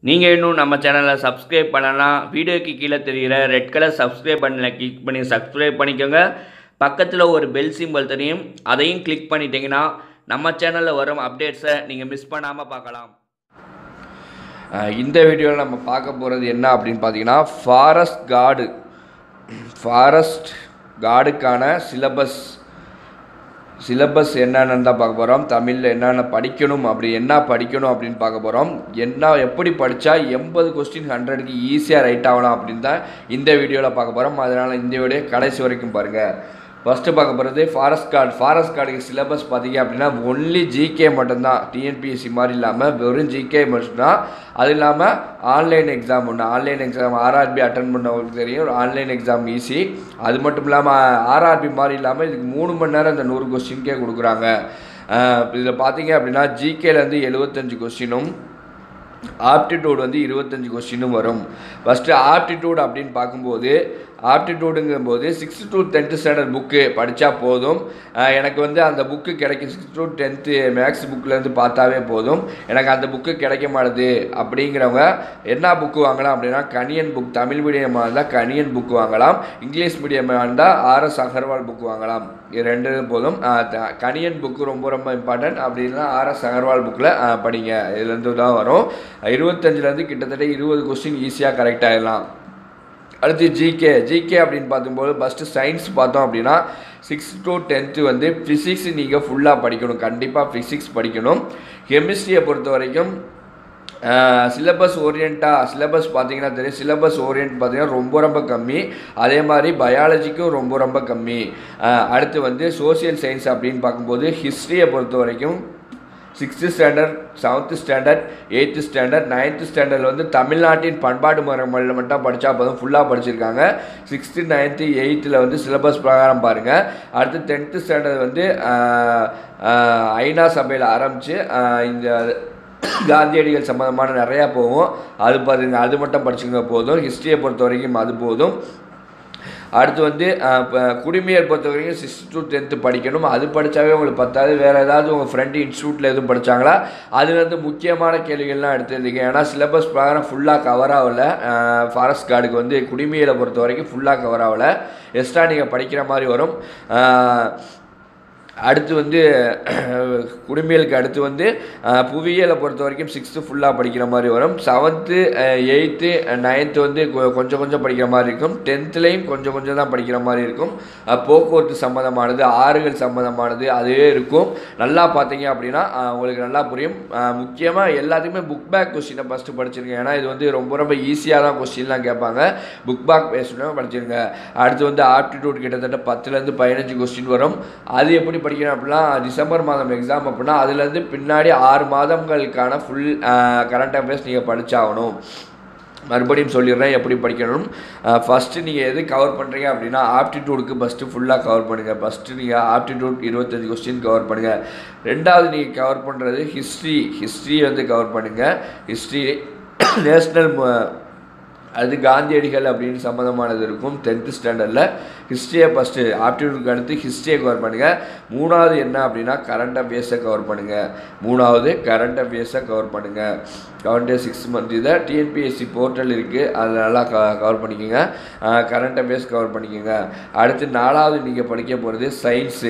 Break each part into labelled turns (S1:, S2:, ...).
S1: நீங்கள் இன்னும் நம்ம சேனலை சப்ஸ்கிரைப் பண்ணலாம் வீடியோக்கு கீழே தெரிகிற ரெட் கலர் சப்ஸ்கிரைப் பண்ணல கிளிக் பண்ணி சப்ஸ்கிரைப் பண்ணிக்கோங்க பக்கத்தில் ஒரு பெல் சிம்பல் தெரியும் அதையும் கிளிக் பண்ணிட்டீங்கன்னா நம்ம சேனலில் வரும் அப்டேட்ஸை நீங்கள் மிஸ் பண்ணாமல் பார்க்கலாம்
S2: அஹ் இந்த வீடியோவில் நம்ம பார்க்க போகிறது என்ன அப்படின்னு பார்த்தீங்கன்னா ஃபாரஸ்ட் கார்டு ஃபாரஸ்ட் கார்டுக்கான சிலபஸ் சிலபஸ் என்னென்னு தான் பார்க்க போகிறோம் தமிழில் என்னென்ன படிக்கணும் அப்படி என்ன படிக்கணும் அப்படின்னு பார்க்க போகிறோம் என்ன எப்படி படித்தா எண்பது கொஸ்டின் ஹண்ட்ரடுக்கு ஈஸியாக ரைட் ஆகலாம் அப்படின்னு தான் இந்த வீடியோவில் பார்க்க போகிறோம் அதனால் இந்த வீடியோ கடைசி வரைக்கும் பாருங்கள் ஃபஸ்ட்டு பார்க்க போகிறது ஃபாரஸ்ட் கார்டு ஃபாரஸ்ட் கார்டுக்கு சிலபஸ் பார்த்தீங்க அப்படின்னா ஒன்லி ஜிகே மட்டும்தான் டிஎன்பிஎஸ்சி மாதிரி இல்லாமல் வெறும் ஜிகே மட்டும்தான் அது இல்லாமல் ஆன்லைன் எக்ஸாம் ஒன்று ஆன்லைன் எக்ஸாம் ஆர்ஆர்பி அட்டன் பண்ணவங்களுக்கு தெரியும் ஆன்லைன் எக்ஸாம் ஈஸி அது மட்டும் இல்லாமல் ஆர்ஆர்பி மாதிரி இல்லாமல் இதுக்கு மூணு மணி நேரம் இந்த நூறு கொஸ்டின்கே கொடுக்குறாங்க இதில் பார்த்தீங்க அப்படின்னா ஜிகேலேருந்து எழுபத்தஞ்சு கொஸ்டினும் ஆப்டிடியூட் வந்து இருபத்தஞ்சி கொஸ்டினும் வரும் ஃபஸ்ட்டு ஆப்டிடியூட் அப்படின்னு பார்க்கும்போது ஆப்டிடியூடுங்கும்போது sixth to tenth standard book படித்தா போதும் அஹ் எனக்கு வந்து அந்த புக்கு கிடைக்கும் சிக்ஸ்த் டு டென்த்து மேக்ஸ் புக்கிலேருந்து பார்த்தாவே போதும் எனக்கு அந்த புக்கு கிடைக்க மாட்டுது அப்படிங்கிறவங்க என்ன புக்கு வாங்கலாம் அப்படின்னா கனியன் புக் தமிழ் மீடியமாக இருந்தால் கனியன் புக் வாங்கலாம் இங்கிலீஷ் மீடியமாக இருந்தால் ஆர்எஸ் அகர்வால் புக் வாங்கலாம் இது ரெண்டு போதும் அஹ் த- கனியன் புக்கு ரொம்ப ரொம்ப இம்பார்ட்டன்ட் அப்படின்னா ஆர்எஸ் அகர்வால் புக்கில் படிங்க இதுலேருந்து தான் வரும் இருபத்தஞ்சிலேருந்து கிட்டத்தட்ட இருபது கொஸ்டின் ஈஸியாக கரெக்ட் ஆகிடலாம் அடுத்து ஜிகே ஜிகே அப்படின்னு பார்க்கும்போது ஃபஸ்ட்டு சயின்ஸ் பார்த்தோம் அப்படின்னா சிக்ஸ் டு டென்த்து வந்து ஃபிசிக்ஸ் நீங்கள் ஃபுல்லாக படிக்கணும் கண்டிப்பாக ஃபிசிக்ஸ் படிக்கணும் கெமிஸ்ட்ரியை பொறுத்த வரைக்கும் சிலபஸ் ஓரியண்ட்டாக சிலபஸ் பார்த்தீங்கன்னா தெரியும் சிலபஸ் ஓரியன்ட் பார்த்தீங்கன்னா ரொம்ப ரொம்ப கம்மி அதே மாதிரி பயாலஜிக்கும் ரொம்ப ரொம்ப கம்மி அஹ் அடுத்து வந்து சோஷியல் சயின்ஸ் அப்படின்னு பார்க்கும்போது ஹிஸ்ட்ரியை பொறுத்த வரைக்கும் sixth standard seventh standard eighth standard ninth ஸ்டாண்டர்டில் வந்து தமிழ்நாட்டின் பண்பாட்டு முறைகளில் மட்டும் படித்தா போதும் ஃபுல்லாக படிச்சிருக்காங்க சிக்ஸ்த்து நைன்த்து எயித்தில் வந்து சிலபஸ் பிரகாரம் பாருங்கள் அடுத்து டென்த்து ஸ்டாண்டர்ட் வந்து ஆஹ், ஆஹ், ஐநா சபையில் ஆரம்பித்து இந்த காந்தியடிகள் சம்மந்தமான நிறையா போகும் அது பாருங்க அது மட்டும் படிச்சுங்க போதும் ஹிஸ்ட்ரியை பொறுத்த வரைக்கும் அது போதும் அடுத்து வந்து அஹ், இப்போ குடிமையர் பொறுத்த வரைக்கும் சிக்ஸ்த் டு டென்த்து படிக்கணும் அது படித்தாவே உங்களுக்கு பத்தாது வேறு ஏதாவது உங்கள் ஃப்ரெண்டு இன்ஸ்டியூட்டில் எதுவும் படித்தாங்களா அதுலேருந்து முக்கியமான கேள்விகள்லாம் எடுத்துருந்தீங்க ஏன்னா சிலபஸ் பிரகாரம் ஃபுல்லாக கவர் ஆகல ஃபாரஸ்ட் கார்டுக்கு வந்து குடிமையலை பொறுத்த வரைக்கும் ஃபுல்லாக கவர் ஆகல எக்ஸ்ட்ரா நீங்கள் படிக்கிற மாதிரி வரும் அஹ், அடுத்து வந்து குடிமையலுக்கு அடுத்து வந்து அஹ், புவியியலை பொறுத்த வரைக்கும் சிக்ஸ்த்து ஃபுல்லாக படிக்கிற மாதிரி வரும் செவன்த்து எயித்து நைன்த்து வந்து கொ- கொஞ்சம் கொஞ்சம் படிக்கிற மாதிரி இருக்கும் டென்த்துலேயும் கொஞ்சம் கொஞ்சம் தான் படிக்கிற மாதிரி இருக்கும் அஹ், போக்குவரத்து சம்மந்தமானது ஆறுகள் சம்மந்தமானது அதுவே இருக்கும் நல்லா பார்த்தீங்க அப்படின்னா அஹ், உங்களுக்கு நல்லா புரியும் முக்கியமாக எல்லாத்துக்குமே புக் பேக் கொஸ்டினை ஃபஸ்ட்டு படிச்சிருங்க ஏன்னா இது வந்து ரொம்ப ரொம்ப ஈஸியாக தான் கொஸ்டின்லாம் கேட்பாங்க புக் பேக் பேஸ்டாக படிச்சிருங்க அடுத்து வந்து ஆப்டிடியூட் கிட்டத்தட்ட பத்துலேருந்து பதினஞ்சு கொஸ்டின் வரும் அது எப்படி படிக்கணும் அப்படின்னா டிசம்பர் மாதம் எக்ஸாம் அப்படின்னா அதுலேருந்து பின்னாடி ஆறு மாதங்களுக்கான ஃபுல் கரண்ட் அஃபேர்ஸ் நீங்கள் படிச்சாகணும் மறுபடியும் சொல்லிடுறேன் எப்படி படிக்கணும் ஃபஸ்ட்டு நீங்கள் எது கவர் பண்ணுறீங்க அப்படின்னா ஆப்டிடியூடுக்கு ஃபஸ்ட்டு ஃபுல்லாக கவர் பண்ணுங்கள் ஃபஸ்ட்டு நீங்கள் ஆப்டிடியூட் இருபத்தஞ்சி கொஸ்டின் கவர் பண்ணுங்கள் ரெண்டாவது நீங்கள் கவர் பண்ணுறது ஹிஸ்ட்ரி ஹிஸ்ட்ரி வந்து கவர் பண்ணுங்கள் ஹிஸ்ட்ரி நேஷ்னல் அது காந்தியடிகள் அப்படின்னு சம்மந்தமானது இருக்கும் டென்த்து ஸ்டாண்டர்டில் ஹிஸ்ட்ரியை ஃபஸ்ட்டு ஆப்டிடியூடுக்கு அடுத்து ஹிஸ்ட்ரியை கவர் பண்ணுங்கள் மூணாவது என்ன அப்படின்னா கரண்ட் அஃபேர்ஸை கவர் பண்ணுங்கள் மூணாவது கரண்ட் அஃபேர்ஸை கவர் பண்ணுங்கள் கரண்ட் சிக்ஸ் மந்த் இதை டிஎன்பிஎஸ்சி போர்ட்டல் இருக்குது அதில் நல்லா க கவர் பண்ணிக்கோங்க கரண்ட் அஃபேர்ஸ் கவர் பண்ணிக்கோங்க அடுத்து நாலாவது நீங்கள் படிக்க போகிறது சயின்ஸு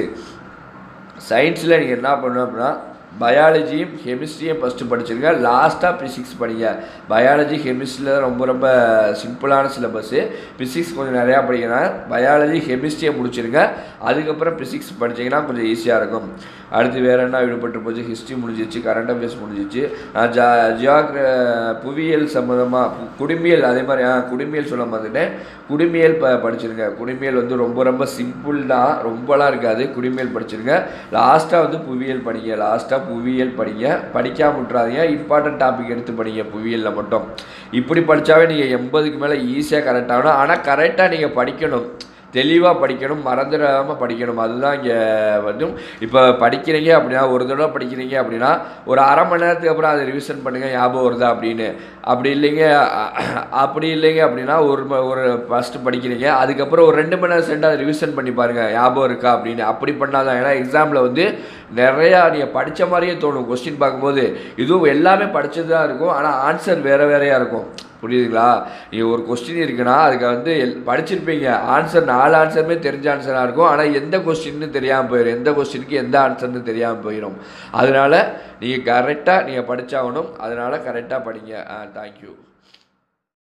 S2: சயின்ஸில் நீங்கள் என்ன பண்ணணும் அப்படின்னா பயாலஜியும் கெமிஸ்ட்ரியும் ஃபஸ்ட்டு படிச்சிருங்க லாஸ்ட்டாக ஃபிசிக்ஸ் படிங்க பயாலஜி கெமிஸ்ட்ரியில் ரொம்ப ரொம்ப சிம்பிளான சிலபஸ்ஸு ஃபிசிக்ஸ் கொஞ்சம் நிறையா படிக்கணும் பயாலஜி கெமிஸ்ட்ரியை முடிச்சிருங்க அதுக்கப்புறம் ஃபிசிக்ஸ் படிச்சீங்கன்னா கொஞ்சம் ஈஸியாக இருக்கும் அடுத்து வேறு என்ன விடுபட்டு போச்சு ஹிஸ்ட்ரி முடிஞ்சிச்சு கரண்ட் அஃபேர்ஸ் முடிஞ்சிச்சு நான் ஜா ஜியாகிர புவியியல் சம்மந்தமாக குடிமியல் அதே மாதிரி ஆ குடிமியல் சொல்ல மாட்டேன் குடிமியல் ப படிச்சிருங்க குடிமியல் வந்து ரொம்ப ரொம்ப சிம்பிள் தான் ரொம்பலாம் இருக்காது குடிமியல் படிச்சிருங்க லாஸ்ட்டாக வந்து புவியியல் படிங்க லாஸ்ட்டாக புவியியல் படிங்க படிக்காம விட்றாதீங்க இம்பார்ட்டன்ட் டாபிக் எடுத்து படிங்க புவியியலில் மட்டும் இப்படி படித்தாவே நீங்கள் எண்பதுக்கு மேலே ஈஸியாக கரெக்ட் ஆகணும் ஆனால் கரெக்டாக நீங்கள் படிக்கணும் தெளிவாக படிக்கணும் மறந்துடாமல் படிக்கணும் அதுதான் இங்கே வந்து இப்போ படிக்கிறீங்க அப்படின்னா ஒரு தடவை படிக்கிறீங்க அப்படின்னா ஒரு அரை மணி நேரத்துக்கு அப்புறம் அதை ரிவிஷன் பண்ணுங்கள் ஞாபகம் வருதா அப்படின்னு அப்படி இல்லைங்க அ- அப்படி இல்லைங்க அப்படின்னா ஒரு ம- ஒரு ஃபஸ்ட்டு படிக்கிறீங்க அதுக்கப்புறம் ஒரு ரெண்டு மணி நேரம் சென்று அதை ரிவிஷன் பண்ணி பாருங்கள் ஞாபகம் இருக்கா அப்படின்னு அப்படி பண்ணாதான் ஏன்னா எக்ஸாமில் வந்து நிறையா நீங்கள் படித்த மாதிரியே தோணும் கொஸ்டின் பார்க்கும்போது இதுவும் எல்லாமே படிச்சது தான் இருக்கும் ஆனால் ஆன்சர் வேறு வேறையாக இருக்கும் புரியுதுங்களா நீ ஒரு கொஸ்டின் இருக்குன்னா அதுக்கு வந்து எல் படிச்சிருப்பீங்க ஆன்சர் நாலு ஆன்சருமே தெரிஞ்ச ஆன்சராக இருக்கும் ஆனால் எந்த கொஸ்டின்னு தெரியாமல் போயிடும் எந்த கொஸ்டினுக்கு எந்த ஆன்சர்னு தெரியாமல் போயிடும் அதனால நீங்கள் கரெக்டாக நீங்கள் படிச்சாகணும் அதனால கரெக்டாக படிங்க தேங்க்யூ